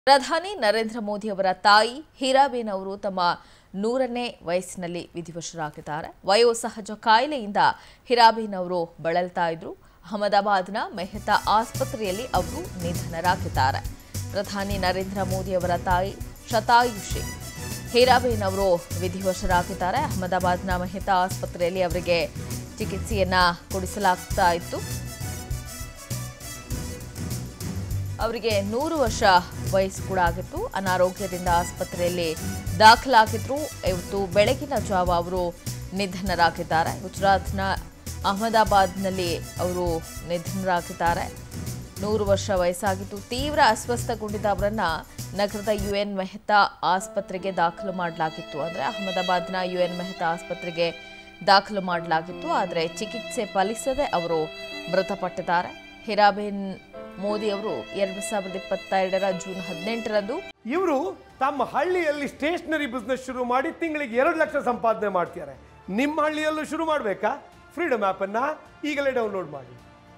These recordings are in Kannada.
ಪ್ರಧಾನಿ ನರೇಂದ್ರ ಮೋದಿ ಅವರ ತಾಯಿ ಹೀರಾಬೇನ್ ಅವರು ತಮ್ಮ ನೂರನೇ ವಯಸ್ಸಿನಲ್ಲಿ ವಿಧಿವಶರಾಗಿದ್ದಾರೆ ವಯೋಸಹಜ ಕಾಯಿಲೆಯಿಂದ ಹೀರಾಬೇನ್ ಅವರು ಬಳಲ್ತಾ ಇದ್ರು ಅಹಮದಾಬಾದ್ನ ಮೆಹ್ತಾ ಆಸ್ಪತ್ರೆಯಲ್ಲಿ ಅವರು ನಿಧನರಾಗಿದ್ದಾರೆ ಪ್ರಧಾನಿ ನರೇಂದ್ರ ಮೋದಿ ಅವರ ತಾಯಿ ಶತಾಯುಷಿ ಹೀರಾಬೇನ್ ಅವರು ವಿಧಿವಶರಾಗಿದ್ದಾರೆ ಅಹಮದಾಬಾದ್ನ ಮೆಹ್ತಾ ಆಸ್ಪತ್ರೆಯಲ್ಲಿ ಅವರಿಗೆ ಚಿಕಿತ್ಸೆಯನ್ನ ಕೊಡಿಸಲಾಗ್ತಾ ಇತ್ತು ಅವರಿಗೆ ನೂರು ವರ್ಷ ವಯಸ್ಸು ಕೂಡ ಆಗಿತ್ತು ಅನಾರೋಗ್ಯದಿಂದ ಆಸ್ಪತ್ರೆಯಲ್ಲಿ ದಾಖಲಾಗಿದ್ರು ಇವತ್ತು ಬೆಳಗಿನ ಜಾವ ಅವರು ನಿಧನರಾಗಿದ್ದಾರೆ ಗುಜರಾತ್ನ ಅಹಮದಾಬಾದ್ನಲ್ಲಿ ಅವರು ನಿಧನರಾಗಿದ್ದಾರೆ ನೂರು ವರ್ಷ ವಯಸ್ಸಾಗಿತ್ತು ತೀವ್ರ ಅಸ್ವಸ್ಥಗೊಂಡಿದ್ದ ಅವರನ್ನ ನಗರದ ಯುಎನ್ ಮೆಹ್ತಾ ಆಸ್ಪತ್ರೆಗೆ ದಾಖಲು ಮಾಡಲಾಗಿತ್ತು ಅಂದರೆ ಅಹಮದಾಬಾದ್ನ ಯುಎನ್ ಮೆಹ್ತಾ ಆಸ್ಪತ್ರೆಗೆ ದಾಖಲು ಮಾಡಲಾಗಿತ್ತು ಆದರೆ ಚಿಕಿತ್ಸೆ ಫಲಿಸದೆ ಅವರು ಮೃತಪಟ್ಟಿದ್ದಾರೆ ಹಿರಾಬೇನ್ ಮೋದಿ ಅವರು ಎರಡು ಸಾವಿರದ ಇಪ್ಪತ್ತೆರಡರ ಜೂನ್ ಹದಿನೆಂಟರಂದು ಇವರು ತಮ್ಮ ಹಳ್ಳಿಯಲ್ಲಿ ಸ್ಟೇಷನರಿ ಬಿಸ್ನೆಸ್ ಶುರು ಮಾಡಿ ತಿಂಗಳಿಗೆ ಎರಡು ಲಕ್ಷ ಸಂಪಾದನೆ ಮಾಡ್ತಿದ್ದಾರೆ ನಿಮ್ಮ ಹಳ್ಳಿಯಲ್ಲೂ ಶುರು ಮಾಡಬೇಕಾ ಫ್ರೀಡಮ್ ಆ್ಯಪನ್ನು ಈಗಲೇ ಡೌನ್ಲೋಡ್ ಮಾಡಿ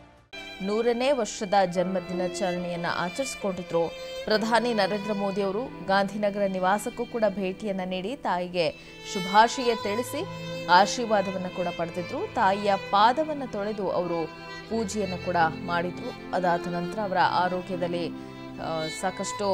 ನೂರನೇ ವರ್ಷದ ಜನ್ಮ ದಿನಾಚರಣೆಯನ್ನ ಆಚರಿಸಿಕೊಂಡಿದ್ರು ಪ್ರಧಾನಿ ನರೇಂದ್ರ ಮೋದಿ ಅವರು ಗಾಂಧಿನಗರ ನಿವಾಸಕ್ಕೂ ಕೂಡ ಭೇಟಿಯನ್ನ ನೀಡಿ ತಾಯಿಗೆ ಶುಭಾಶಯ ತಿಳಿಸಿ ಆಶೀರ್ವಾದವನ್ನು ಕೂಡ ಪಡೆದಿದ್ರು ತಾಯಿಯ ಪಾದವನ್ನು ತೊಳೆದು ಅವರು ಪೂಜೆಯನ್ನು ಕೂಡ ಮಾಡಿದ್ರು ಅದಾದ ನಂತರ ಅವರ ಆರೋಗ್ಯದಲ್ಲಿ ಆ, ಸಾಕಷ್ಟು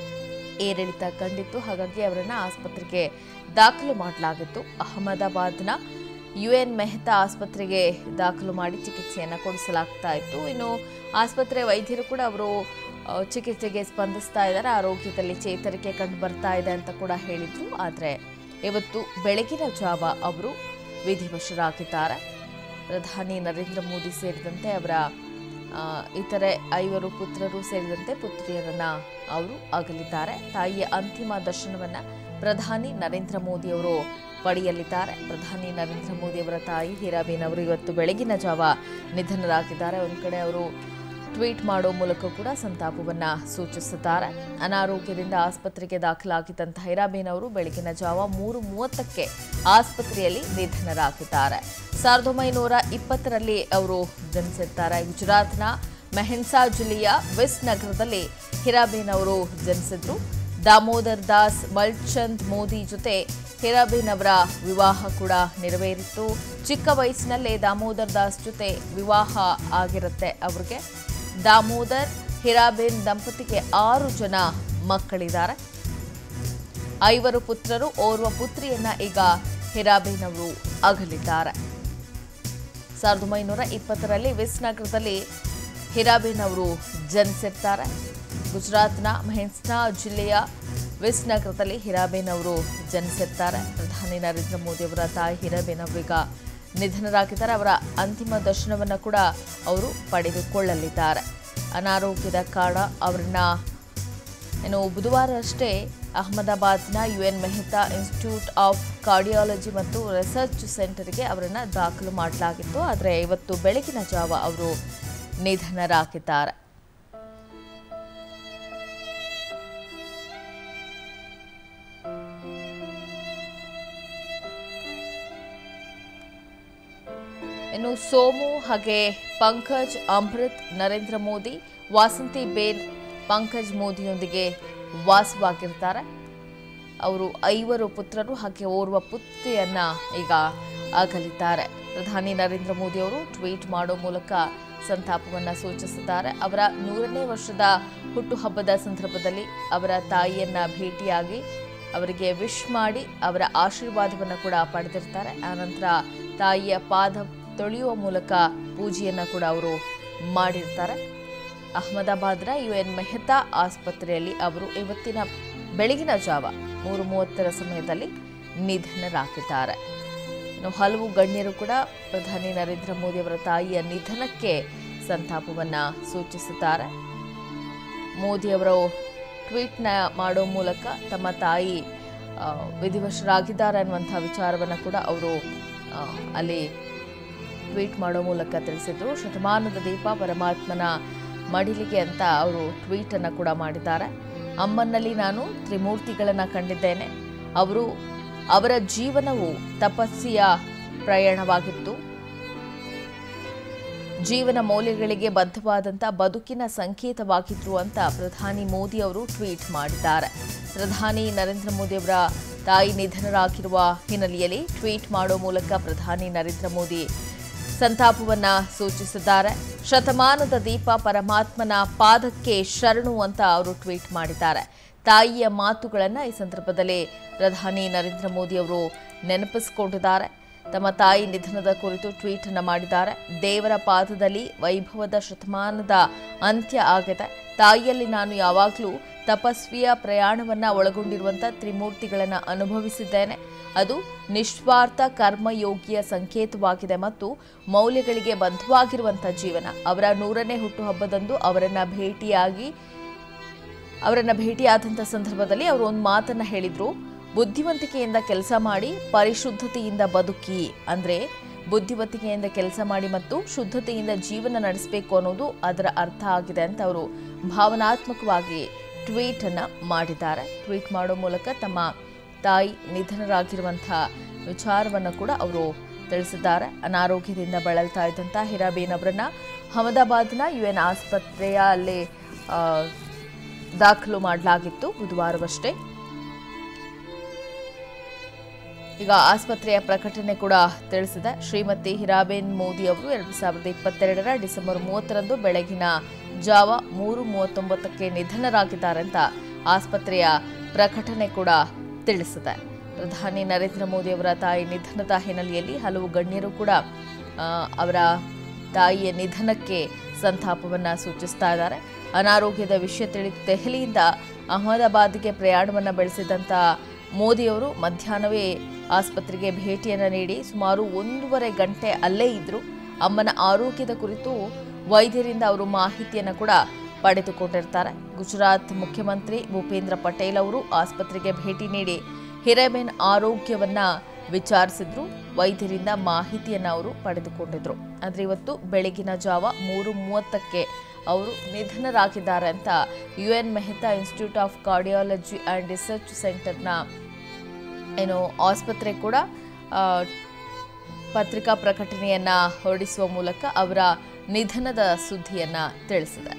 ಏರಿಳಿತ ಕಂಡಿತ್ತು ಹಾಗಾಗಿ ಅವರನ್ನು ಆಸ್ಪತ್ರೆಗೆ ದಾಖಲು ಮಾಡಲಾಗಿತ್ತು ಅಹಮದಾಬಾದ್ನ ಯುಎನ್ ಮೆಹ್ತಾ ಆಸ್ಪತ್ರೆಗೆ ದಾಖಲು ಮಾಡಿ ಚಿಕಿತ್ಸೆಯನ್ನು ಕೊಡಿಸಲಾಗ್ತಾ ಇತ್ತು ಇನ್ನು ಆಸ್ಪತ್ರೆ ವೈದ್ಯರು ಕೂಡ ಅವರು ಆ, ಚಿಕಿತ್ಸೆಗೆ ಸ್ಪಂದಿಸ್ತಾ ಇದ್ದಾರೆ ಆರೋಗ್ಯದಲ್ಲಿ ಚೇತರಿಕೆ ಕಂಡು ಬರ್ತಾ ಇದೆ ಅಂತ ಕೂಡ ಹೇಳಿದ್ರು ಆದರೆ ಇವತ್ತು ಬೆಳಗಿನ ಜಾವ ಅವರು ವಿಧಿವಶರಾಗಿದ್ದಾರೆ ಪ್ರಧಾನಿ ನರೇಂದ್ರ ಮೋದಿ ಸೇರಿದಂತೆ ಅವರ ಆ, ಇತರೆ ಐವರು ಪುತ್ರರು ಸೇರಿದಂತೆ ಪುತ್ರಿಯರನ್ನ ಅವರು ಅಗಲಿದ್ದಾರೆ ತಾಯಿಯ ಅಂತಿಮ ದರ್ಶನವನ್ನ ಪ್ರಧಾನಿ ನರೇಂದ್ರ ಮೋದಿ ಅವರು ಪಡೆಯಲಿದ್ದಾರೆ ಪ್ರಧಾನಿ ನರೇಂದ್ರ ಮೋದಿ ಅವರ ತಾಯಿ ಹೀರಾಬೇನ್ ಅವರು ಇವತ್ತು ಬೆಳಗಿನ ಜಾವ ನಿಧನರಾಗಿದ್ದಾರೆ ಒಂದು ಕಡೆ ಅವರು ಟ್ವೀಟ್ ಮಾಡೋ ಮೂಲಕ ಕೂಡ ಸಂತಾಪವನ್ನ ಸೂಚಿಸಿದ್ದಾರೆ ಅನಾರೋಗ್ಯದಿಂದ ಆಸ್ಪತ್ರೆಗೆ ದಾಖಲಾಗಿದ್ದಂತಹ ಹೈರಾಬೇನ್ ಅವರು ಬೆಳಗಿನ ಜಾವ ಮೂರು ಮೂವತ್ತಕ್ಕೆ ಆಸ್ಪತ್ರೆಯಲ್ಲಿ ನಿಧನರಾಗಿದ್ದಾರೆ ಸಾವಿರದ ಒಂಬೈನೂರ ಇಪ್ಪತ್ತರಲ್ಲಿ ಅವರು ಜನಿಸಿರ್ತಾರೆ ಗುಜರಾತ್ನ ಮೆಹೆನ್ಸಾ ಜಿಲ್ಲೆಯ ವಿಸ್ ನಗರದಲ್ಲಿ ಹಿರಾಬೇನ್ ಅವರು ಜನಿಸಿದ್ರು ದಾಮೋದರ್ ದಾಸ್ ಮಲ್ಚಂದ್ ಮೋದಿ ಜೊತೆ ಹಿರಾಬೇನ್ ಅವರ ವಿವಾಹ ಕೂಡ ನೆರವೇರಿತ್ತು ಚಿಕ್ಕ ವಯಸ್ಸಿನಲ್ಲೇ ದಾಮೋದರ್ ದಾಸ್ ಜೊತೆ ವಿವಾಹ ಆಗಿರುತ್ತೆ ಅವ್ರಿಗೆ ದಾಮೋದರ್ ಹಿರಾಬೇನ್ ದಂಪತಿಗೆ ಆರು ಜನ ಮಕ್ಕಳಿದ್ದಾರೆ ಐವರು ಪುತ್ರರು ಓರ್ವ ಪುತ್ರಿಯನ್ನ ಈಗ ಹಿರಾಬೇನ್ ಅವರು ಅಗಲಿದ್ದಾರೆ ಸಾವಿರದ ಒಂಬೈನೂರ ಇಪ್ಪತ್ತರಲ್ಲಿ ವಿಸ್ ನಗರದಲ್ಲಿ ಹಿರಾಬೇನ್ ಅವರು ಜನಿಸಿರ್ತಾರೆ ಗುಜರಾತ್ನ ಮೆಹೆನ್ಸ್ನಾ ಜಿಲ್ಲೆಯ ವಿಸ್ ನಗರದಲ್ಲಿ ಹಿರಾಬೇನ್ ಅವರು ಜನಿಸಿರ್ತಾರೆ ಪ್ರಧಾನಿ ನರೇಂದ್ರ ಮೋದಿ ಅವರ ತಾಯಿ ಹಿರಾಬೇನ್ ಅವರೀಗ ನಿಧನರಾಗಿದ್ದಾರೆ ಅವರ ಅಂತಿಮ ದರ್ಶನವನ್ನು ಕೂಡ ಅವರು ಪಡೆದುಕೊಳ್ಳಲಿದ್ದಾರೆ ಅನಾರೋಗ್ಯದ ಕಾರಣ ಅವರನ್ನ ಇನ್ನು ಬುಧವಾರ ಅಷ್ಟೇ ಅಹಮದಾಬಾದ್ನ UN Mehta institute of cardiology ಮತ್ತು ರಿಸರ್ಚ್ ಸೆಂಟರ್ಗೆ ಅವರನ್ನು ದಾಖಲು ಮಾಡಲಾಗಿತ್ತು ಆದರೆ ಇವತ್ತು ಬೆಳಗಿನ ಜಾವ ಅವರು ನಿಧನರಾಗಿದ್ದಾರೆ ಇನ್ನು ಸೋಮು ಹಾಗೆ ಪಂಕಜ್ ಅಮೃತ್ ನರೇಂದ್ರ ಮೋದಿ ವಾಸಂತಿ ಬೇನ್ ಪಂಕಜ್ ಮೋದಿಯೊಂದಿಗೆ ವಾಸವಾಗಿರ್ತಾರೆ ಅವರು ಐವರು ಪುತ್ರರು ಹಾಗೆ ಓರ್ವ ಪುತ್ರಿಯನ್ನ ಈಗ ಅಗಲಿದ್ದಾರೆ ಪ್ರಧಾನಿ ನರೇಂದ್ರ ಮೋದಿ ಅವರು ಟ್ವೀಟ್ ಮಾಡೋ ಮೂಲಕ ಸಂತಾಪವನ್ನ ಸೂಚಿಸಿದ್ದಾರೆ ಅವರ ನೂರನೇ ವರ್ಷದ ಹುಟ್ಟುಹಬ್ಬದ ಸಂದರ್ಭದಲ್ಲಿ ಅವರ ತಾಯಿಯನ್ನ ಭೇಟಿಯಾಗಿ ಅವರಿಗೆ ವಿಶ್ ಮಾಡಿ ಅವರ ಆಶೀರ್ವಾದವನ್ನು ಕೂಡ ಪಡೆದಿರ್ತಾರೆ ಆನಂತರ ತಾಯಿಯ ಪಾದ ತೊಳೆಯುವ ಮೂಲಕ ಪೂಜೆಯನ್ನು ಕೂಡ ಅವರು ಮಾಡಿರ್ತಾರೆ ಅಹಮದಾಬಾದ್ನ ಯುಎನ್ ಮೆಹ್ತಾ ಆಸ್ಪತ್ರೆಯಲ್ಲಿ ಅವರು ಇವತ್ತಿನ ಬೆಳಗಿನ ಜಾವ ಮೂರು ಮೂವತ್ತರ ಸಮಯದಲ್ಲಿ ನಿಧನರಾಗಿದ್ದಾರೆ ಇನ್ನು ಹಲವು ಗಣ್ಯರು ಕೂಡ ಪ್ರಧಾನಿ ನರೇಂದ್ರ ಮೋದಿ ಅವರ ತಾಯಿಯ ನಿಧನಕ್ಕೆ ಸಂತಾಪವನ್ನ ಸೂಚಿಸಿದ್ದಾರೆ ಮೋದಿ ಅವರು ಟ್ವೀಟ್ನ ಮಾಡೋ ಮೂಲಕ ತಮ್ಮ ತಾಯಿ ಆ, ವಿಧಿವಶರಾಗಿದ್ದಾರೆ ಅನ್ನುವಂಥ ವಿಚಾರವನ್ನು ಕೂಡ ಅವರು ಆ, ಅಲ್ಲಿ ಟ್ವೀಟ್ ಮಾಡೋ ಮೂಲಕ ತಿಳಿಸಿದ್ರು ಶತಮಾನದ ದೀಪ ಪರಮಾತ್ಮನ ಮಡಿಲಿಗೆ ಅಂತ ಅವರು ಟ್ವೀಟ್ ಅನ್ನು ಕೂಡ ಮಾಡಿದ್ದಾರೆ ಅಮ್ಮನಲ್ಲಿ ನಾನು ತ್ರಿಮೂರ್ತಿಗಳನ್ನ ಕಂಡಿದ್ದೇನೆ ಅವರು ಅವರ ಜೀವನವು ತಪಸ್ಸಿಯ ಪ್ರಯಾಣವಾಗಿತ್ತು ಜೀವನ ಮೌಲ್ಯಗಳಿಗೆ ಬದ್ಧವಾದಂಥ ಬದುಕಿನ ಸಂಕೇತವಾಗಿದ್ರು ಅಂತ ಪ್ರಧಾನಿ ಮೋದಿ ಅವರು ಟ್ವೀಟ್ ಮಾಡಿದ್ದಾರೆ ಪ್ರಧಾನಿ ನರೇಂದ್ರ ಮೋದಿ ಅವರ ತಾಯಿ ನಿಧನರಾಗಿರುವ ಹಿನ್ನೆಲೆಯಲ್ಲಿ ಟ್ವೀಟ್ ಮಾಡೋ ಮೂಲಕ ಪ್ರಧಾನಿ ನರೇಂದ್ರ ಮೋದಿ ಸಂತಾಪವನ್ನ ಸೂಚಿಸಿದ್ದಾರೆ ಶತಮಾನದ ದೀಪ ಪರಮಾತ್ಮನ ಪಾದಕ್ಕೆ ಶರಣು ಅಂತ ಅವರು ಟ್ವೀಟ್ ಮಾಡಿದ್ದಾರೆ ತಾಯಿಯ ಮಾತುಗಳನ್ನ ಈ ಸಂದರ್ಭದಲ್ಲಿ ಪ್ರಧಾನಿ ನರೇಂದ್ರ ಮೋದಿ ಅವರು ನೆನಪಿಸಿಕೊಂಡಿದ್ದಾರೆ ತಮ್ಮ ತಾಯಿ ನಿಧನದ ಕುರಿತು ಟ್ವೀಟ್ ಅನ್ನು ಮಾಡಿದ್ದಾರೆ ದೇವರ ಪಾದದಲ್ಲಿ ವೈಭವದ ಶತಮಾನದ ಅಂತ್ಯ ಆಗಿದೆ ತಾಯಿಯಲ್ಲಿ ನಾನು ಯಾವಾಗಲೂ ತಪಸ್ವಿಯ ಪ್ರಯಾಣವನ್ನ ಒಳಗೊಂಡಿರುವಂಥ ತ್ರಿಮೂರ್ತಿಗಳನ್ನು ಅನುಭವಿಸಿದ್ದೇನೆ ಅದು ನಿಸ್ವಾರ್ಥ ಕರ್ಮಯೋಗಿಯ ಸಂಕೇತವಾಗಿದೆ ಮತ್ತು ಮೌಲ್ಯಗಳಿಗೆ ಬದ್ಧವಾಗಿರುವಂಥ ಜೀವನ ಅವರ ನೂರನೇ ಹುಟ್ಟುಹಬ್ಬದಂದು ಅವರನ್ನ ಭೇಟಿಯಾಗಿ ಅವರನ್ನ ಭೇಟಿಯಾದಂಥ ಸಂದರ್ಭದಲ್ಲಿ ಅವರು ಒಂದು ಮಾತನ್ನ ಹೇಳಿದ್ರು ಬುದ್ಧಿವಂತಿಕೆಯಿಂದ ಕೆಲಸ ಮಾಡಿ ಪರಿಶುದ್ಧತೆಯಿಂದ ಬದುಕಿ ಅಂದ್ರೆ ಬುದ್ಧಿವಂತಿಕೆಯಿಂದ ಕೆಲಸ ಮಾಡಿ ಮತ್ತು ಶುದ್ಧತೆಯಿಂದ ಜೀವನ ನಡೆಸಬೇಕು ಅನ್ನೋದು ಅದರ ಅರ್ಥ ಆಗಿದೆ ಅಂತ ಅವರು ಭಾವನಾತ್ಮಕವಾಗಿ ಟ್ವೀಟ್ ಅನ್ನ ಮಾಡಿದ್ದಾರೆ ಟ್ವೀಟ್ ಮಾಡೋ ಮೂಲಕ ತಮ್ಮ ತಾಯಿ ನಿಧನರಾಗಿರುವಂಥ ವಿಚಾರವನ್ನು ಕೂಡ ಅವರು ತಿಳಿಸಿದ್ದಾರೆ ಅನಾರೋಗ್ಯದಿಂದ ಬಳಲ್ತಾ ಇದ್ದಂಥ ಹಿರಾಬೇನ್ ಅವರನ್ನ ಅಹಮದಾಬಾದ್ನ ಯು ಎನ್ ಆಸ್ಪತ್ರೆಯ ಅಲ್ಲಿ ಆ, ದಾಖಲು ಮಾಡಲಾಗಿತ್ತು ಬುಧವಾರವಷ್ಟೇ ಈಗ ಆಸ್ಪತ್ರೆಯ ಪ್ರಕಟಣೆ ಕೂಡ ತಿಳಿಸಿದೆ ಶ್ರೀಮತಿ ಹಿರಾಬೇನ್ ಮೋದಿ ಅವರು ಎರಡು ಸಾವಿರದ ಇಪ್ಪತ್ತೆರಡರ ಡಿಸೆಂಬರ್ ಮೂವತ್ತರಂದು ಬೆಳಗಿನ ಜಾವ ಮೂರು ಮೂವತ್ತೊಂಬತ್ತಕ್ಕೆ ನಿಧನರಾಗಿದ್ದಾರೆ ಅಂತ ಆಸ್ಪತ್ರೆಯ ಪ್ರಕಟಣೆ ಕೂಡ ತಿಳಿಸಿದೆ ಪ್ರಧಾನಿ ನರೇಂದ್ರ ಮೋದಿ ಅವರ ತಾಯಿ ನಿಧನದ ಹಿನ್ನೆಲೆಯಲ್ಲಿ ಹಲವು ಗಣ್ಯರು ಕೂಡ ಆ, ಅವರ ತಾಯಿಯ ನಿಧನಕ್ಕೆ ಸಂತಾಪವನ್ನ ಸೂಚಿಸ್ತಾ ಇದ್ದಾರೆ ಅನಾರೋಗ್ಯದ ವಿಷಯ ತಿಳಿದು ದೆಹಲಿಯಿಂದ ಅಹಮದಾಬಾದ್ಗೆ ಪ್ರಯಾಣವನ್ನ ಬೆಳೆಸಿದಂಥ ಮೋದಿಯವರು ಮಧ್ಯಾಹ್ನವೇ ಆಸ್ಪತ್ರೆಗೆ ಭೇಟಿಯನ್ನು ನೀಡಿ ಸುಮಾರು ಒಂದೂವರೆ ಗಂಟೆ ಅಲ್ಲೇ ಇದ್ರು ಅಮ್ಮನ ಆರೋಗ್ಯದ ಕುರಿತು ವೈದ್ಯರಿಂದ ಅವರು ಮಾಹಿತಿಯನ್ನು ಕೂಡ ಪಡೆದುಕೊಂಡಿರ್ತಾರೆ ಗುಜರಾತ್ ಮುಖ್ಯಮಂತ್ರಿ ಭೂಪೇಂದ್ರ ಪಟೇಲ್ ಅವರು ಆಸ್ಪತ್ರೆಗೆ ಭೇಟಿ ನೀಡಿ ಹಿರೇಬೇನ್ ಆರೋಗ್ಯವನ್ನ ವಿಚಾರಿಸಿದ್ರು ವೈದ್ಯರಿಂದ ಮಾಹಿತಿಯನ್ನ ಅವರು ಪಡೆದುಕೊಂಡಿದ್ರು ಆದ್ರೆ ಇವತ್ತು ಬೆಳಗಿನ ಜಾವ ಮೂರು ಮೂವತ್ತಕ್ಕೆ ಅವರು ನಿಧನರಾಗಿದ್ದಾರೆ ಅಂತ U N Mehta institute of cardiology and research ಸೆಂಟರ್ನ ಏನು ಆಸ್ಪತ್ರೆ ಕೂಡ ಆ, ಪತ್ರಿಕಾ ಪ್ರಕಟಣೆಯನ್ನ ಹೊರಡಿಸುವ ಮೂಲಕ ಅವರ ನಿಧನದ ಸುದ್ದಿಯನ್ನ ತಿಳಿಸಿದೆ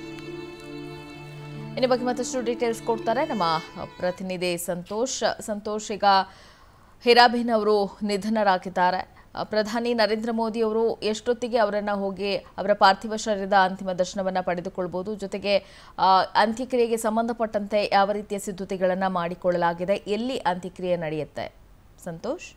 ಇನ್ನು ಬಗ್ಗೆ ಮತ್ತಷ್ಟು ಡೀಟೇಲ್ಸ್ ಕೊಡ್ತಾರೆ ನಮ್ಮ ಪ್ರತಿನಿಧಿ ಸಂತೋಷ್ ಸಂತೋಷ್ ಈಗ ಹಿರಾಬೇನ್ ಅವರು ನಿಧನರಾಗಿದ್ದಾರೆ ಆ, ಪ್ರಧಾನಿ ನರೇಂದ್ರ ಮೋದಿ ಅವರು ಎಷ್ಟೊತ್ತಿಗೆ ಅವರನ್ನ ಹೋಗಿ ಅವರ ಪಾರ್ಥಿವ ಶರೀರದ ಅಂತಿಮ ದರ್ಶನವನ್ನ ಪಡೆದುಕೊಳ್ಬಹುದು ಜೊತೆಗೆ ಆ, ಅಂತ್ಯಕ್ರಿಯೆಗೆ ಸಂಬಂಧಪಟ್ಟಂತೆ ಯಾವ ರೀತಿಯ ಸಿದ್ಧತೆಗಳನ್ನ ಮಾಡಿಕೊಳ್ಳಲಾಗಿದೆ ಎಲ್ಲಿ ಅಂತ್ಯಕ್ರಿಯೆ ನಡೆಯುತ್ತೆ ಸಂತೋಷ್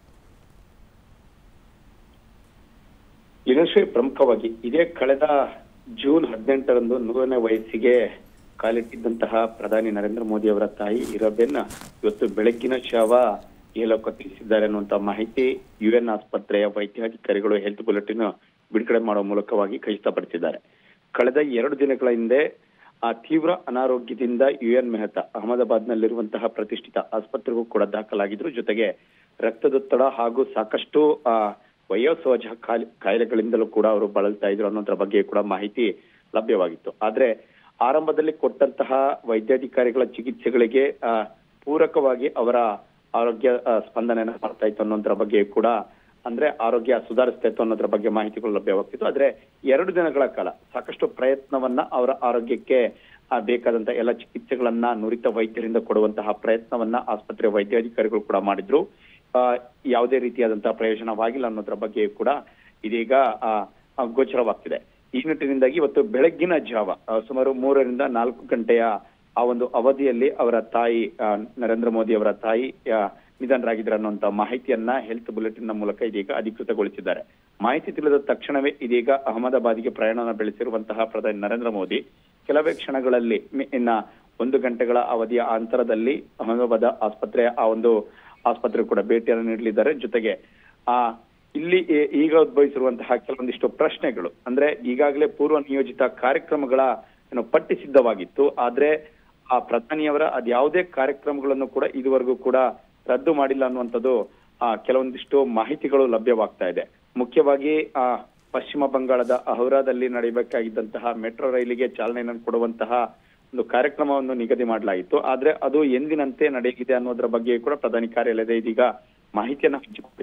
ಲಿನಶ್ರೀ ಪ್ರಮುಖವಾಗಿ ಇದೇ ಕಳೆದ ಜೂನ್ ಹದಿನೆಂಟರಂದು ನೂರನೇ ವಯಸ್ಸಿಗೆ ಕಾಲಿಟ್ಟಿದ್ದಂತಹ ಪ್ರಧಾನಿ ನರೇಂದ್ರ ಮೋದಿ ಅವರ ತಾಯಿ ಇರಬೆನ್ ಇವತ್ತು ಬೆಳಗ್ಗಿನ ಶವ ಏಲೋಕ ತಿಳಿಸಿದ್ದಾರೆ ಅನ್ನುವಂತ ಮಾಹಿತಿ ಯುಎನ್ ಆಸ್ಪತ್ರೆಯ ವೈದ್ಯಾಧಿಕಾರಿಗಳು ಹೆಲ್ತ್ ಬುಲೆಟಿನ್ ಬಿಡುಗಡೆ ಮಾಡುವ ಮೂಲಕವಾಗಿ ಖಚಿತಪಡಿಸಿದ್ದಾರೆ ಕಳೆದ ಎರಡು ದಿನಗಳ ಹಿಂದೆ ಆ ತೀವ್ರ ಅನಾರೋಗ್ಯದಿಂದ ಯುಎನ್ ಮೆಹ್ತಾ ಅಹಮದಾಬಾದ್ನಲ್ಲಿರುವಂತಹ ಪ್ರತಿಷ್ಠಿತ ಆಸ್ಪತ್ರೆಗೂ ಕೂಡ ದಾಖಲಾಗಿದ್ರು ಜೊತೆಗೆ ರಕ್ತದೊತ್ತಡ ಹಾಗೂ ಸಾಕಷ್ಟು ಆ ವಯೋಸಹಜ ಕಾಯಿಲೆ ಕಾಯಿಲೆಗಳಿಂದಲೂ ಕೂಡ ಅವರು ಬಳಲ್ತಾ ಇದ್ರು ಅನ್ನೋದ್ರ ಬಗ್ಗೆ ಕೂಡ ಮಾಹಿತಿ ಲಭ್ಯವಾಗಿತ್ತು ಆದ್ರೆ ಆರಂಭದಲ್ಲಿ ಕೊಟ್ಟಂತಹ ವೈದ್ಯಾಧಿಕಾರಿಗಳ ಚಿಕಿತ್ಸೆಗಳಿಗೆ ಆ, ಪೂರಕವಾಗಿ ಅವರ ಆರೋಗ್ಯ ಆ, ಸ್ಪಂದನೆಯನ್ನ ಮಾಡ್ತಾ ಇತ್ತು ಅನ್ನೋದ್ರ ಬಗ್ಗೆ ಕೂಡ ಅಂದ್ರೆ ಆರೋಗ್ಯ ಸುಧಾರಿಸ್ತಾ ಇತ್ತು ಅನ್ನೋದ್ರ ಬಗ್ಗೆ ಮಾಹಿತಿಗಳು ಲಭ್ಯವಾಗ್ತಿತ್ತು ಆದ್ರೆ ಎರಡು ದಿನಗಳ ಕಾಲ ಸಾಕಷ್ಟು ಪ್ರಯತ್ನವನ್ನ ಅವರ ಆರೋಗ್ಯಕ್ಕೆ ಆ, ಬೇಕಾದಂತ ಎಲ್ಲ ಚಿಕಿತ್ಸೆಗಳನ್ನ ನುರಿತ ವೈದ್ಯರಿಂದ ಕೊಡುವಂತಹ ಪ್ರಯತ್ನವನ್ನ ಆಸ್ಪತ್ರೆ ವೈದ್ಯಾಧಿಕಾರಿಗಳು ಕೂಡ ಮಾಡಿದ್ರು ಆ, ಯಾವುದೇ ರೀತಿಯಾದಂತಹ ಪ್ರಯೋಜನವಾಗಿಲ್ಲ ಅನ್ನೋದ್ರ ಬಗ್ಗೆ ಕೂಡ ಇದೀಗ ಆ, ಆ, ಗೋಚರವಾಗ್ತಿದೆ ಈ ನಿಟ್ಟಿನಿಂದಾಗಿ ಇವತ್ತು ಬೆಳಗ್ಗಿನ ಜಾವ ಆ, ಸುಮಾರು ಮೂರರಿಂದ ನಾಲ್ಕು ಗಂಟೆಯ ಆ ಒಂದು ಅವಧಿಯಲ್ಲಿ ಅವರ ತಾಯಿ ಆ, ನರೇಂದ್ರ ಮೋದಿ ಅವರ ತಾಯಿ ಆ, ನಿಧನರಾಗಿದ್ದಾರೆ ಅನ್ನುವಂತ ಮಾಹಿತಿಯನ್ನ ಹೆಲ್ತ್ ಬುಲೆಟಿನ್ ನ ಮೂಲಕ ಇದೀಗ ಅಧಿಕೃತಗೊಳಿಸಿದ್ದಾರೆ ಮಾಹಿತಿ ತಿಳಿದ ತಕ್ಷಣವೇ ಇದೀಗ ಅಹಮದಾಬಾದ್ಗೆ ಪ್ರಯಾಣವನ್ನು ಬೆಳೆಸಿರುವಂತಹ ಪ್ರಧಾನಿ ನರೇಂದ್ರ ಮೋದಿ ಕೆಲವೇ ಕ್ಷಣಗಳಲ್ಲಿ ಮಿ- ಇನ್ನ ಒಂದು ಗಂಟೆಗಳ ಅವಧಿಯ ಅಂತರದಲ್ಲಿ ಅಹಮದಾಬಾದ್ ಆಸ್ಪತ್ರೆಯ ಆ ಒಂದು ಆಸ್ಪತ್ರೆ ಕೂಡ ಭೇಟಿಯನ್ನು ನೀಡಲಿದ್ದಾರೆ ಜೊತೆಗೆ ಆ ಇಲ್ಲಿ ಈ- ಈಗ ಉದ್ಭವಿಸಿರುವಂತಹ ಕೆಲವೊಂದಿಷ್ಟು ಪ್ರಶ್ನೆಗಳು ಅಂದ್ರೆ ಈಗಾಗಲೇ ಪೂರ್ವ ನಿಯೋಜಿತ ಕಾರ್ಯಕ್ರಮಗಳ ಏನು ಪಟ್ಟಿ ಸಿದ್ಧವಾಗಿತ್ತು ಆದ್ರೆ ಆ ಪ್ರಧಾನಿಯವರ ಅದ್ಯಾವುದೇ ಕಾರ್ಯಕ್ರಮಗಳನ್ನು ಕೂಡ ಇದುವರೆಗೂ ಕೂಡ ರದ್ದು ಮಾಡಿಲ್ಲ ಅನ್ನುವಂಥದ್ದು ಆ ಕೆಲವೊಂದಿಷ್ಟು ಮಾಹಿತಿಗಳು ಲಭ್ಯವಾಗ್ತಾ ಇದೆ ಮುಖ್ಯವಾಗಿ ಆ ಪಶ್ಚಿಮ ಬಂಗಾಳದ ಅಹೌರಾದಲ್ಲಿ ನಡೆಯಬೇಕಾಗಿದ್ದಂತಹ ಮೆಟ್ರೋ ರೈಲಿಗೆ ಚಾಲನೆಯನ್ನು ಕೊಡುವಂತಹ ಒಂದು ಕಾರ್ಯಕ್ರಮವನ್ನು ನಿಗದಿ ಮಾಡಲಾಗಿತ್ತು ಆದ್ರೆ ಅದು ಎಂದಿನಂತೆ ನಡೆಯಲಿದೆ ಅನ್ನೋದ್ರ ಬಗ್ಗೆ ಕೂಡ ಪ್ರಧಾನಿ ಕಾರ್ಯಾಲಯದ ಇದೀಗ ಮಾಹಿತಿಯನ್ನ ಹಂಚಿಕೊಂಡಿದೆ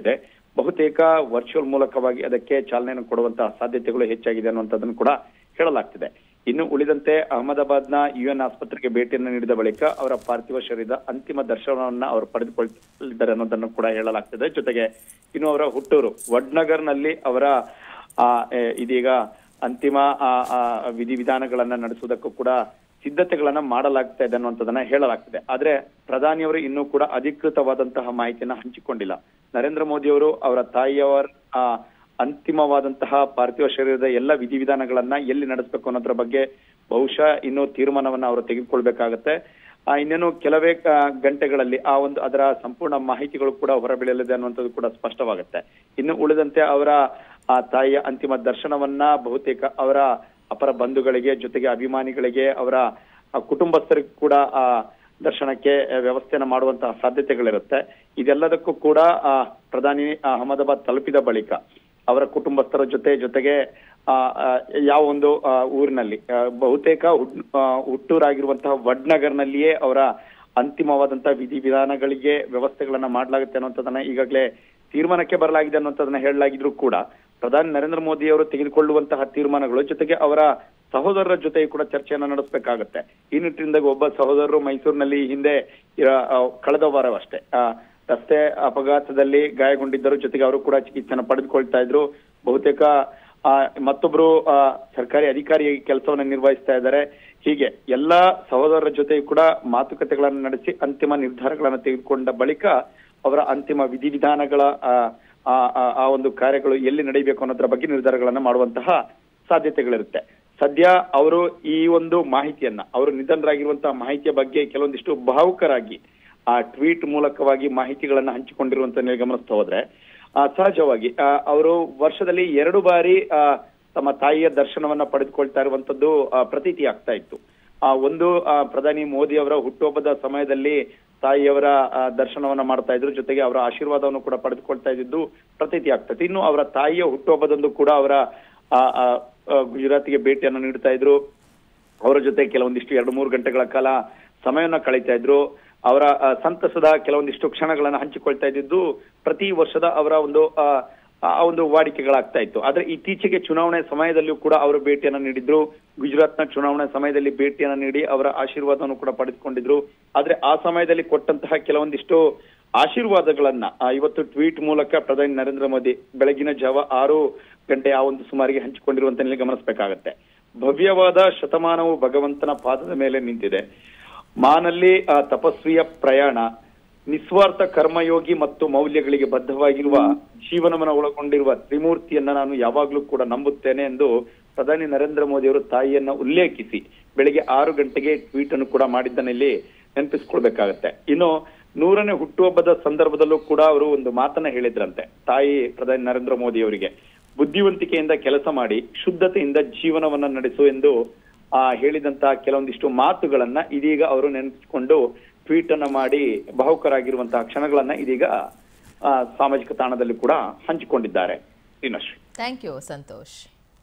ಬಹುತೇಕ ವರ್ಚುವಲ್ ಮೂಲಕವಾಗಿ ಅದಕ್ಕೆ ಚಾಲನೆಯನ್ನು ಕೊಡುವಂತಹ ಸಾಧ್ಯತೆಗಳು ಹೆಚ್ಚಾಗಿದೆ ಅನ್ನುವಂಥದ್ದನ್ನು ಕೂಡ ಹೇಳಲಾಗ್ತಿದೆ ಇನ್ನು ಉಳಿದಂತೆ ಅಹಮದಾಬಾದ್ನ ಯುಎನ್ ಆಸ್ಪತ್ರೆಗೆ ಭೇಟಿಯನ್ನು ನೀಡಿದ ಬಳಿಕ ಅವರ ಪಾರ್ಥಿವ ಶರೀರದ ಅಂತಿಮ ದರ್ಶನವನ್ನ ಅವರು ಪಡೆದುಕೊಳ್ಳಲಿದ್ದಾರೆ ಅನ್ನೋದನ್ನು ಕೂಡ ಹೇಳಲಾಗ್ತಿದೆ ಜೊತೆಗೆ ಇನ್ನು ಅವರ ಹುಟ್ಟೂರು ವಡ್ನಗರ್ನಲ್ಲಿ ಅವರ ಆ, ಎ, ಇದೀಗ ಅಂತಿಮ ಆ, ಆ, ವಿಧಿವಿಧಾನಗಳನ್ನ ನಡೆಸುವುದಕ್ಕೂ ಕೂಡ ಸಿದ್ಧತೆಗಳನ್ನ ಮಾಡಲಾಗ್ತಾ ಇದೆ ಅನ್ನುವಂಥದ್ದನ್ನ ಹೇಳಲಾಗ್ತಿದೆ ಆದ್ರೆ ಪ್ರಧಾನಿಯವರು ಇನ್ನೂ ಕೂಡ ಅಧಿಕೃತವಾದಂತಹ ಮಾಹಿತಿಯನ್ನ ಹಂಚಿಕೊಂಡಿಲ್ಲ ನರೇಂದ್ರ ಮೋದಿ ಅವರು ಅವರ ತಾಯಿಯವರ ಆ, ಅಂತಿಮವಾದಂತಹ ಪಾರ್ಥಿವ ಶರೀರದ ಎಲ್ಲ ವಿಧಿವಿಧಾನಗಳನ್ನ ಎಲ್ಲಿ ನಡೆಸಬೇಕು ಅನ್ನೋದ್ರ ಬಗ್ಗೆ ಬಹುಶಃ ಇನ್ನೂ ತೀರ್ಮಾನವನ್ನ ಅವರು ತೆಗೆದುಕೊಳ್ಬೇಕಾಗತ್ತೆ ಆ, ಇನ್ನೇನು ಕೆಲವೇ ಆ, ಗಂಟೆಗಳಲ್ಲಿ ಆ ಒಂದು ಅದರ ಸಂಪೂರ್ಣ ಮಾಹಿತಿಗಳು ಕೂಡ ಹೊರಬೀಳಲಿದೆ ಅನ್ನುವಂಥದ್ದು ಕೂಡ ಸ್ಪಷ್ಟವಾಗುತ್ತೆ ಇನ್ನು ಉಳಿದಂತೆ ಅವರ ಆ ತಾಯಿಯ ಅಂತಿಮ ದರ್ಶನವನ್ನ ಬಹುತೇಕ ಅವರ ಅಪರ ಬಂಧುಗಳಿಗೆ ಜೊತೆಗೆ ಅಭಿಮಾನಿಗಳಿಗೆ ಅವರ ಆ, ಕುಟುಂಬಸ್ಥರಿಗೂ ಕೂಡ ಆ ದರ್ಶನಕ್ಕೆ ಆ, ವ್ಯವಸ್ಥೆಯನ್ನ ಮಾಡುವಂತಹ ಸಾಧ್ಯತೆಗಳಿರುತ್ತೆ ಇದೆಲ್ಲದಕ್ಕೂ ಕೂಡ ಆ, ಪ್ರಧಾನಿ ಅಹಮದಾಬಾದ್ ತಲುಪಿದ ಬಳಿಕ ಅವರ ಕುಟುಂಬಸ್ಥರ ಜೊತೆ ಜೊತೆಗೆ ಆ, ಆ, ಯಾವ ಒಂದು ಆ, ಊರಿನಲ್ಲಿ ಆ, ಬಹುತೇಕ ಹುಟ್- ಆ, ಹುಟ್ಟೂರಾಗಿರುವಂತಹ ವಡ್ನಗರ್ನಲ್ಲಿಯೇ ಅವರ ಅಂತಿಮವಾದಂತಹ ವಿಧಿವಿಧಾನಗಳಿಗೆ ವ್ಯವಸ್ಥೆಗಳನ್ನ ಮಾಡಲಾಗುತ್ತೆ ಅನ್ನುವಂಥದ್ದನ್ನ ಈಗಾಗಲೇ ತೀರ್ಮಾನಕ್ಕೆ ಬರಲಾಗಿದೆ ಅನ್ನುವಂಥದ್ದನ್ನ ಹೇಳಲಾಗಿದ್ರು ಕೂಡ ಪ್ರಧಾನಿ ನರೇಂದ್ರ ಮೋದಿ ಅವರು ತೆಗೆದುಕೊಳ್ಳುವಂತಹ ತೀರ್ಮಾನಗಳು ಜೊತೆಗೆ ಅವರ ಸಹೋದರರ ಜೊತೆ ಕೂಡ ಚರ್ಚೆಯನ್ನ ನಡೆಸಬೇಕಾಗತ್ತೆ ಈ ನಿಟ್ಟಿನಿಂದ ಒಬ್ಬ ಸಹೋದರರು ಮೈಸೂರಿನಲ್ಲಿ ಈ ಹಿಂದೆ ಇರ- ಆ, ಕಳೆದ ವಾರವಷ್ಟೇ ಆ, ರಸ್ತೆ ಅಪಘಾತದಲ್ಲಿ ಗಾಯಗೊಂಡಿದ್ದರು ಜೊತೆಗೆ ಅವರು ಕೂಡ ಚಿಕಿತ್ಸೆನ ಪಡೆದುಕೊಳ್ತಾ ಇದ್ರು ಬಹುತೇಕ ಆ, ಮತ್ತೊಬ್ರು ಆ, ಸರ್ಕಾರಿ ಅಧಿಕಾರಿಯಾಗಿ ಕೆಲಸವನ್ನ ನಿರ್ವಹಿಸ್ತಾ ಇದ್ದಾರೆ ಹೀಗೆ ಎಲ್ಲಾ ಸಹೋದರರ ಜೊತೆ ಕೂಡ ಮಾತುಕತೆಗಳನ್ನು ನಡೆಸಿ ಅಂತಿಮ ನಿರ್ಧಾರಗಳನ್ನು ತೆಗೆದುಕೊಂಡ ಬಳಿಕ ಅವರ ಅಂತಿಮ ವಿಧಿವಿಧಾನಗಳ ಆ, ಆ, ಆ, ಆ ಒಂದು ಕಾರ್ಯಗಳು ಎಲ್ಲಿ ನಡೀಬೇಕು ಅನ್ನೋದ್ರ ಬಗ್ಗೆ ನಿರ್ಧಾರಗಳನ್ನ ಮಾಡುವಂತಹ ಸಾಧ್ಯತೆಗಳಿರುತ್ತೆ ಸದ್ಯ ಅವರು ಈ ಒಂದು ಮಾಹಿತಿಯನ್ನ ಅವರು ನಿಧನರಾಗಿರುವಂತಹ ಮಾಹಿತಿಯ ಬಗ್ಗೆ ಕೆಲವೊಂದಿಷ್ಟು ಭಾವುಕರಾಗಿ ಆ ಟ್ವೀಟ್ ಮೂಲಕವಾಗಿ ಮಾಹಿತಿಗಳನ್ನ ಹಂಚಿಕೊಂಡಿರುವಂತ ನೀವು ಗಮನಿಸ್ತಾ ಹೋದ್ರೆ ಆ, ಸಹಜವಾಗಿ ಆ, ಅವರು ವರ್ಷದಲ್ಲಿ ಎರಡು ಬಾರಿ ಆ, ತಮ್ಮ ತಾಯಿಯ ದರ್ಶನವನ್ನ ಪಡೆದುಕೊಳ್ತಾ ಇರುವಂತದ್ದು ಆ, ಪ್ರತೀತಿ ಆಗ್ತಾ ಇತ್ತು ಆ ಒಂದು ಆ, ಪ್ರಧಾನಿ ಮೋದಿ ಅವರ ಹುಟ್ಟುಹಬ್ಬದ ಸಮಯದಲ್ಲಿ ತಾಯಿಯವರ ಆ, ದರ್ಶನವನ್ನ ಮಾಡ್ತಾ ಇದ್ರು ಜೊತೆಗೆ ಅವರ ಆಶೀರ್ವಾದವನ್ನು ಕೂಡ ಪಡೆದುಕೊಳ್ತಾ ಇದ್ದಿದ್ದು ಪ್ರತೀತಿ ಆಗ್ತಾ ಇತ್ತು ಇನ್ನು ಅವರ ತಾಯಿಯ ಹುಟ್ಟುಹಬ್ಬದಂದು ಕೂಡ ಅವರ ಆ, ಆ, ಆ, ಗುಜರಾತಿಗೆ ಭೇಟಿಯನ್ನು ನೀಡ್ತಾ ಇದ್ರು ಅವರ ಜೊತೆ ಕೆಲವೊಂದಿಷ್ಟು ಎರಡು ಮೂರು ಗಂಟೆಗಳ ಕಾಲ ಸಮಯವನ್ನ ಕಳೀತಾ ಇದ್ರು ಅವರ ಆ, ಸಂತಸದ ಕೆಲವೊಂದಿಷ್ಟು ಕ್ಷಣಗಳನ್ನ ಹಂಚಿಕೊಳ್ತಾ ಇದ್ದಿದ್ದು ಪ್ರತಿ ವರ್ಷದ ಅವರ ಒಂದು ಆ, ಆ ಒಂದು ವಾಡಿಕೆಗಳಾಗ್ತಾ ಇತ್ತು ಆದ್ರೆ ಇತ್ತೀಚೆಗೆ ಚುನಾವಣೆ ಸಮಯದಲ್ಲಿಯೂ ಕೂಡ ಅವರು ಭೇಟಿಯನ್ನ ನೀಡಿದ್ರು ಗುಜರಾತ್ನ ಚುನಾವಣೆ ಸಮಯದಲ್ಲಿ ಭೇಟಿಯನ್ನ ನೀಡಿ ಅವರ ಆಶೀರ್ವಾದವನ್ನು ಕೂಡ ಪಡೆದುಕೊಂಡಿದ್ರು ಆದ್ರೆ ಆ ಸಮಯದಲ್ಲಿ ಕೊಟ್ಟಂತಹ ಕೆಲವೊಂದಿಷ್ಟು ಆಶೀರ್ವಾದಗಳನ್ನ ಆ, ಇವತ್ತು ಟ್ವೀಟ್ ಮೂಲಕ ಪ್ರಧಾನಿ ನರೇಂದ್ರ ಮೋದಿ ಬೆಳಗಿನ ಜಾವ ಆರು ಗಂಟೆ ಆ ಒಂದು ಸುಮಾರಿಗೆ ಹಂಚಿಕೊಂಡಿರುವಂತ ಇಲ್ಲಿ ಗಮನಿಸಬೇಕಾಗತ್ತೆ ಭವ್ಯವಾದ ಶತಮಾನವು ಭಗವಂತನ ಪಾದದ ಮೇಲೆ ನಿಂತಿದೆ ಮಾನಲ್ಲಿ ಆ ತಪಸ್ವಿಯ ಪ್ರಯಾಣ ನಿಸ್ವಾರ್ಥ ಕರ್ಮಯೋಗಿ ಮತ್ತು ಮೌಲ್ಯಗಳಿಗೆ ಬದ್ಧವಾಗಿರುವ ಜೀವನವನ್ನು ಒಳಗೊಂಡಿರುವ ತ್ರಿಮೂರ್ತಿಯನ್ನ ನಾನು ಯಾವಾಗ್ಲೂ ಕೂಡ ನಂಬುತ್ತೇನೆ ಎಂದು ಪ್ರಧಾನಿ ನರೇಂದ್ರ ಮೋದಿ ಅವರು ತಾಯಿಯನ್ನ ಉಲ್ಲೇಖಿಸಿ ಬೆಳಿಗ್ಗೆ ಆರು ಗಂಟೆಗೆ ಟ್ವೀಟ್ ಅನ್ನು ಕೂಡ ಮಾಡಿದ್ದನ್ನ ಇಲ್ಲಿ ನೆನಪಿಸ್ಕೊಳ್ಬೇಕಾಗತ್ತೆ ಇನ್ನು ನೂರನೇ ಹುಟ್ಟುಹಬ್ಬದ ಸಂದರ್ಭದಲ್ಲೂ ಕೂಡ ಅವರು ಒಂದು ಮಾತನ್ನ ಹೇಳಿದ್ರಂತೆ ತಾಯಿ ಪ್ರಧಾನಿ ನರೇಂದ್ರ ಮೋದಿ ಅವರಿಗೆ ಬುದ್ಧಿವಂತಿಕೆಯಿಂದ ಕೆಲಸ ಮಾಡಿ ಶುದ್ಧತೆಯಿಂದ ಜೀವನವನ್ನ ನಡೆಸು ಎಂದು ಆ ಹೇಳಿದಂತಹ ಕೆಲವೊಂದಿಷ್ಟು ಮಾತುಗಳನ್ನ ಇದೀಗ ಅವರು ನೆನೆಸಿಕೊಂಡು ಟ್ವೀಟ್ ಅನ್ನ ಮಾಡಿ ಭಾವುಕರಾಗಿರುವಂತಹ ಕ್ಷಣಗಳನ್ನ ಇದೀಗ ಆ, ಸಾಮಾಜಿಕ ತಾಣದಲ್ಲಿ ಕೂಡ ಹಂಚಿಕೊಂಡಿದ್ದಾರೆ ಶ್ರೀನಶ್ರೀ ಥ್ಯಾಂಕ್ ಯು ಸಂತೋಷ್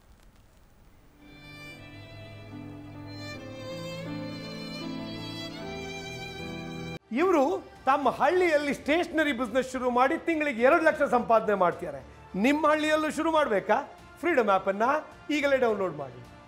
ಇವರು ತಮ್ಮ ಹಳ್ಳಿಯಲ್ಲಿ ಸ್ಟೇಷನರಿ ಬಿಸ್ನೆಸ್ ಶುರು ಮಾಡಿ ತಿಂಗಳಿಗೆ ಎರಡು ಲಕ್ಷ ಸಂಪಾದನೆ ಮಾಡ್ತಿದ್ದಾರೆ ನಿಮ್ಮ ಹಳ್ಳಿಯಲ್ಲೂ ಶುರು ಮಾಡಬೇಕಾ ಫ್ರೀಡಮ್ ಆ್ಯಪನ್ನು ಈಗಲೇ ಡೌನ್ಲೋಡ್ ಮಾಡಿ